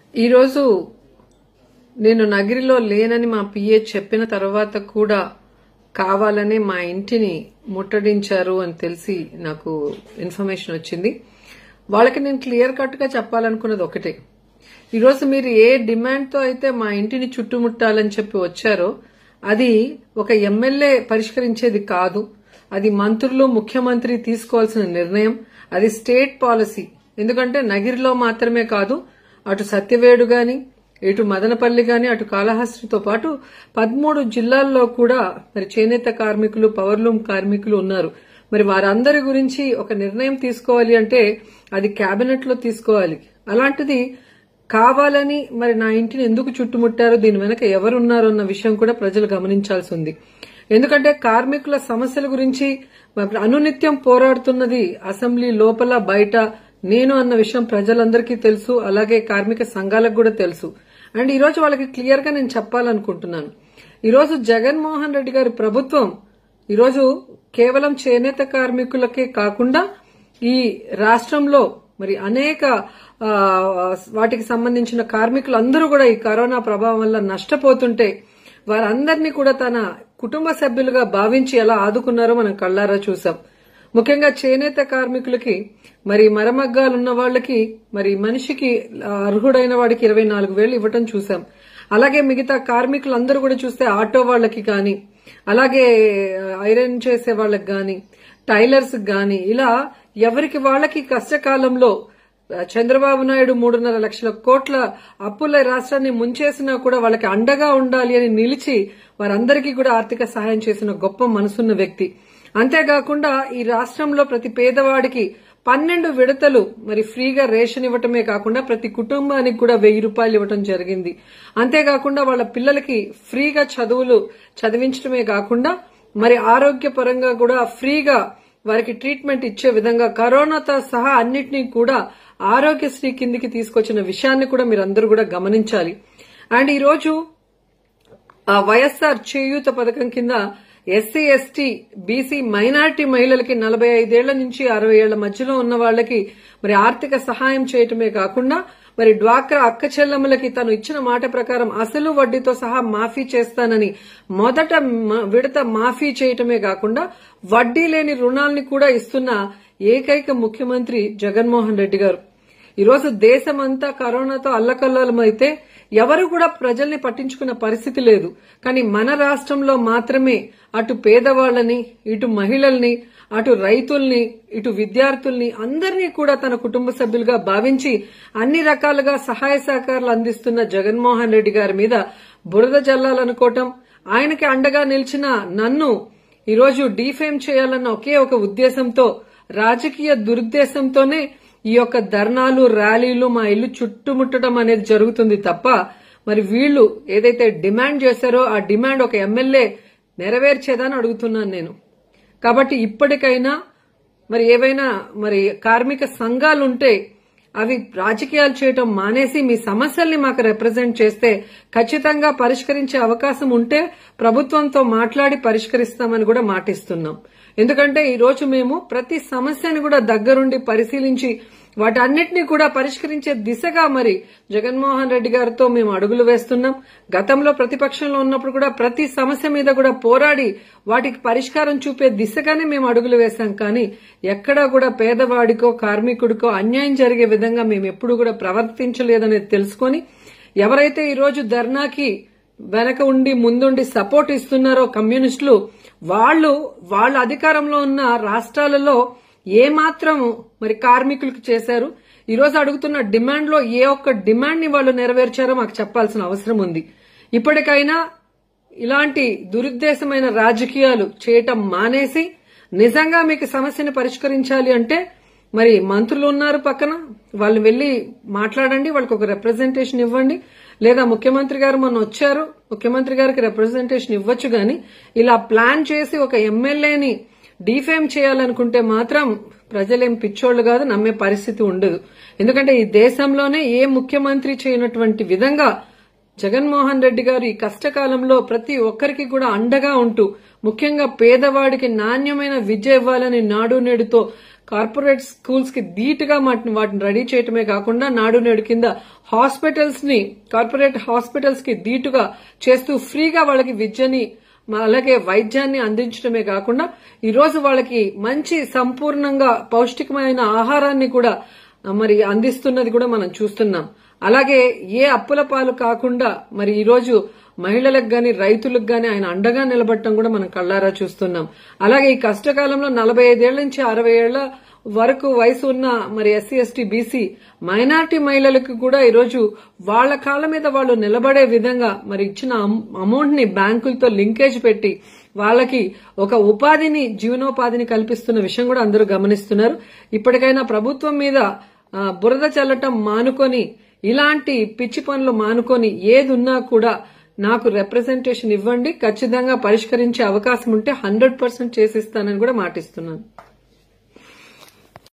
ఈరోజు నేను నగిరిలో లేనని మా పిఏ చెప్పిన తర్వాత కూడా కావాలనే మా ఇంటిని ముట్టడించారు అని తెలిసి నాకు ఇన్ఫర్మేషన్ వచ్చింది వాళ్ళకి నేను క్లియర్ కట్ గా చెప్పాలనుకున్నది ఒకటే ఈరోజు మీరు ఏ డిమాండ్ తో అయితే మా ఇంటిని చుట్టుముట్టాలని చెప్పి వచ్చారో అది ఒక ఎమ్మెల్యే పరిష్కరించేది కాదు అది మంత్రులు ముఖ్యమంత్రి తీసుకోవాల్సిన నిర్ణయం అది స్టేట్ పాలసీ ఎందుకంటే నగిరిలో మాత్రమే కాదు అటు సత్యవేడు గాని ఇటు మదనపల్లి గాని అటు కాళహస్తితో పాటు పదమూడు జిల్లాల్లో కూడా మరి చేనేత కార్మికులు పవర్లూమ్ కార్మికులు ఉన్నారు మరి వారందరి గురించి ఒక నిర్ణయం తీసుకోవాలి అంటే అది కేబినెట్ లో తీసుకోవాలి అలాంటిది కావాలని మరి నా ఇంటిని ఎందుకు చుట్టుముట్టారో దీని వెనక ఎవరున్నారో అన్న విషయం కూడా ప్రజలు గమనించాల్సి ఉంది ఎందుకంటే కార్మికుల సమస్యల గురించి మరి అనునిత్యం పోరాడుతున్నది అసెంబ్లీ లోపల బయట నేను అన్న విషయం ప్రజలందరికీ తెలుసు అలాగే కార్మిక సంఘాలకు కూడా తెలుసు అండ్ ఈ రోజు వాళ్ళకి క్లియర్ గా నేను చెప్పాలనుకుంటున్నాను ఈ రోజు జగన్మోహన్ రెడ్డి గారి ప్రభుత్వం ఈరోజు కేవలం చేనేత కార్మికులకే కాకుండా ఈ రాష్ట్రంలో మరి అనేక ఆ, వాటికి సంబంధించిన కార్మికులు అందరూ కూడా ఈ కరోనా ప్రభావం వల్ల నష్టపోతుంటే వారందరినీ కూడా తన కుటుంబ సభ్యులుగా భావించి ఎలా ఆదుకున్నారో మనం కళ్ళారా చూసాం ముఖ్యంగా చేనేత కార్మికులకి మరి మరమగ్గాలు ఉన్న వాళ్ళకి మరి మనిషికి ఆ, అర్హుడైన వాడికి ఇరవై నాలుగు వేలు ఇవ్వటం చూసాం అలాగే మిగతా కార్మికులందరూ కూడా చూస్తే ఆటో వాళ్ళకి కానీ అలాగే ఐరన్ చేసే వాళ్ళకి గాని టైలర్స్ గాని ఇలా ఎవరికి వాళ్ళకి కష్టకాలంలో చంద్రబాబు నాయుడు మూడున్నర లక్షల కోట్ల అప్పుల రాష్ట్రాన్ని ముంచేసినా కూడా వాళ్ళకి అండగా ఉండాలి అని నిలిచి వారందరికీ కూడా ఆర్థిక సహాయం చేసిన గొప్ప మనసున్న వ్యక్తి అంతేకాకుండా ఈ రాష్ట్రంలో ప్రతి పేదవాడికి పన్నెండు విడతలు మరి ఫ్రీగా రేషన్ ఇవ్వటమే కాకుండా ప్రతి కుటుంబానికి కూడా వెయ్యి రూపాయలు ఇవ్వటం జరిగింది అంతేకాకుండా వాళ్ళ పిల్లలకి ఫ్రీగా చదువులు చదివించడమే కాకుండా మరి ఆరోగ్యపరంగా కూడా ఫ్రీగా వారికి ట్రీట్మెంట్ ఇచ్చే విధంగా కరోనాతో సహా అన్నిటినీ కూడా ఆరోగ్యశ్రీ కిందికి తీసుకొచ్చిన విషయాన్ని కూడా మీరందరూ కూడా గమనించాలి అండ్ ఈ రోజు ఆ వైఎస్ఆర్ చేయూత పథకం కింద ఎస్సీ ఎస్టీ బీసీ మైనారిటీ మహిళలకి నలభై ఐదేళ్ల నుంచి అరవై ఏళ్ల మధ్యలో ఉన్న వాళ్ళకి మరి ఆర్థిక సహాయం చేయటమే కాకుండా మరి డ్వాక్రా అక్క చెల్లెమ్మలకి తను ఇచ్చిన మాట ప్రకారం అసలు వడ్డీతో సహా మాఫీ చేస్తానని మొదట మ- విడత మాఫీ చేయటమే కాకుండా వడ్డీ లేని రుణాల్ని కూడా ఇస్తున్న ఏకైక ముఖ్యమంత్రి జగన్మోహన్ రెడ్డి గారు ఈరోజు దేశమంతా కరోనాతో అల్లకల్లోలమైతే ఎవరు కూడా ప్రజల్ని పట్టించుకున్న పరిస్థితి లేదు కానీ మన రాష్ట్రంలో మాత్రమే అటు పేదవాళ్లని ఇటు మహిళల్ని అటు రైతుల్ని ఇటు విద్యార్థుల్ని అందరినీ కూడా తన కుటుంబ సభ్యులుగా భావించి అన్ని రకాలుగా సహాయ సహకారాలు అందిస్తున్న జగన్మోహన్ రెడ్డి గారి మీద బురద జల్లాలనుకోవటం ఆయనకి అండగా నిలిచిన నన్ను ఈరోజు డీఫేమ్ చేయాలన్న ఒకే ఒక ఉద్దేశంతో రాజకీయ దురుద్దేశంతోనే ఈ యొక్క ధర్నాలు ర్యాలీలు మా ఇల్లు చుట్టుముట్టడం అనేది జరుగుతుంది తప్ప మరి వీళ్ళు ఏదైతే డిమాండ్ చేశారో ఆ డిమాండ్ ఒక ఎమ్మెల్యే నెరవేర్చేదని అడుగుతున్నాను నేను కాబట్టి ఇప్పటికైనా మరి ఏవైనా మరి కార్మిక సంఘాలుంటే అవి రాజకీయాలు చేయటం మానేసి మీ సమస్యల్ని మాకు రిప్రజెంట్ చేస్తే ఖచ్చితంగా పరిష్కరించే అవకాశం ఉంటే ప్రభుత్వంతో మాట్లాడి పరిష్కరిస్తామని కూడా మాటిస్తున్నాం ఎందుకంటే ఈ రోజు మేము ప్రతి సమస్యని కూడా దగ్గరుండి పరిశీలించి వాటన్నిటినీ కూడా పరిష్కరించే దిశగా మరి జగన్మోహన్ రెడ్డి గారితో మేము అడుగులు వేస్తున్నాం గతంలో ప్రతిపక్షంలో ఉన్నప్పుడు కూడా ప్రతి సమస్య మీద కూడా పోరాడి వాటికి పరిష్కారం చూపే దిశగానే మేము అడుగులు వేశాం కానీ ఎక్కడా కూడా పేదవాడికో కార్మికుడికో అన్యాయం జరిగే విధంగా మేము ఎప్పుడు కూడా ప్రవర్తించలేదనేది తెలుసుకొని ఎవరైతే ఈ రోజు ధర్నాకి వెనక ఉండి ముందుండి సపోర్ట్ ఇస్తున్నారో కమ్యూనిస్టులు వాళ్ళు వాళ్ళ అధికారంలో ఉన్న రాష్ట్రాలలో ఏ మాత్రం మరి కార్మికులకు చేశారు ఈ రోజు అడుగుతున్న డిమాండ్ లో ఏ ఒక్క డిమాండ్ ని వాళ్ళు నెరవేర్చారో మాకు చెప్పాల్సిన అవసరం ఉంది ఇప్పటికైనా ఇలాంటి దురుద్దేశమైన రాజకీయాలు చేయటం మానేసి నిజంగా మీకు సమస్యను పరిష్కరించాలి అంటే మరి మంత్రులు ఉన్నారు పక్కన వాళ్ళు వెళ్లి మాట్లాడండి వాళ్ళకి ఒక రిప్రజెంటేషన్ ఇవ్వండి లేదా ముఖ్యమంత్రి గారు మొన్న వచ్చారు ముఖ్యమంత్రి గారికి రిప్రజెంటేషన్ ఇవ్వచ్చు గాని ఇలా ప్లాన్ చేసి ఒక ఎమ్మెల్యేని డిఫేమ్ చేయాలనుకుంటే మాత్రం ప్రజలేం పిచ్చోళ్లు కాదు నమ్మే పరిస్థితి ఉండదు ఎందుకంటే ఈ దేశంలోనే ఏ ముఖ్యమంత్రి చేయనటువంటి విధంగా జగన్మోహన్ రెడ్డి గారు ఈ కష్టకాలంలో ప్రతి ఒక్కరికి కూడా అండగా ఉంటూ ముఖ్యంగా పేదవాడికి నాణ్యమైన విద్య ఇవ్వాలని నాడు నేడుతో కార్పొరేట్ స్కూల్స్ కి ధీటుగా వాటిని వాటిని రెడీ చేయటమే కాకుండా నాడు నేడు కింద హాస్పిటల్స్ ని కార్పొరేట్ హాస్పిటల్స్ కి ధీటుగా చేస్తూ ఫ్రీగా వాళ్ళకి విద్యని మ- అలాగే వైద్యాన్ని అందించడమే కాకుండా ఈ రోజు వాళ్ళకి మంచి సంపూర్ణంగా పౌష్టికమైన ఆహారాన్ని కూడా ఆ, మరి అందిస్తున్నది కూడా మనం చూస్తున్నాం అలాగే ఏ అప్పుల పాలు కాకుండా మరి ఈ రోజు మహిళలకు గాని రైతులకు గాని ఆయన అండగా నిలబడటం కూడా మనం కళ్ళారా చూస్తున్నాం అలాగే ఈ కష్టకాలంలో నలభై ఐదేళ్ల నుంచి అరవై ఏళ్ల వరకు వయసు ఉన్న మరి ఎస్సీ ఎస్టీ బీసీ మైనార్టీ మహిళలకు కూడా ఈరోజు వాళ్ళ కాళ్ళ మీద వాళ్ళు నిలబడే విధంగా మరి ఇచ్చిన అమౌంట్ ని బ్యాంకులతో లింకేజ్ పెట్టి వాళ్ళకి ఒక ఉపాధిని జీవనోపాధిని కల్పిస్తున్న విషయం కూడా అందరూ గమనిస్తున్నారు ఇప్పటికైనా ప్రభుత్వం మీద ఆ, బురద చల్లటం మానుకొని ఇలాంటి పిచ్చి పనులు మానుకొని ఏది ఉన్నా కూడా నాకు రిప్రజెంటేషన్ ఇవ్వండి ఖచ్చితంగా పరిష్కరించే అవకాశం ఉంటే హండ్రెడ్ పర్సెంట్ చేసిస్తానని కూడా మాటిస్తున్నాను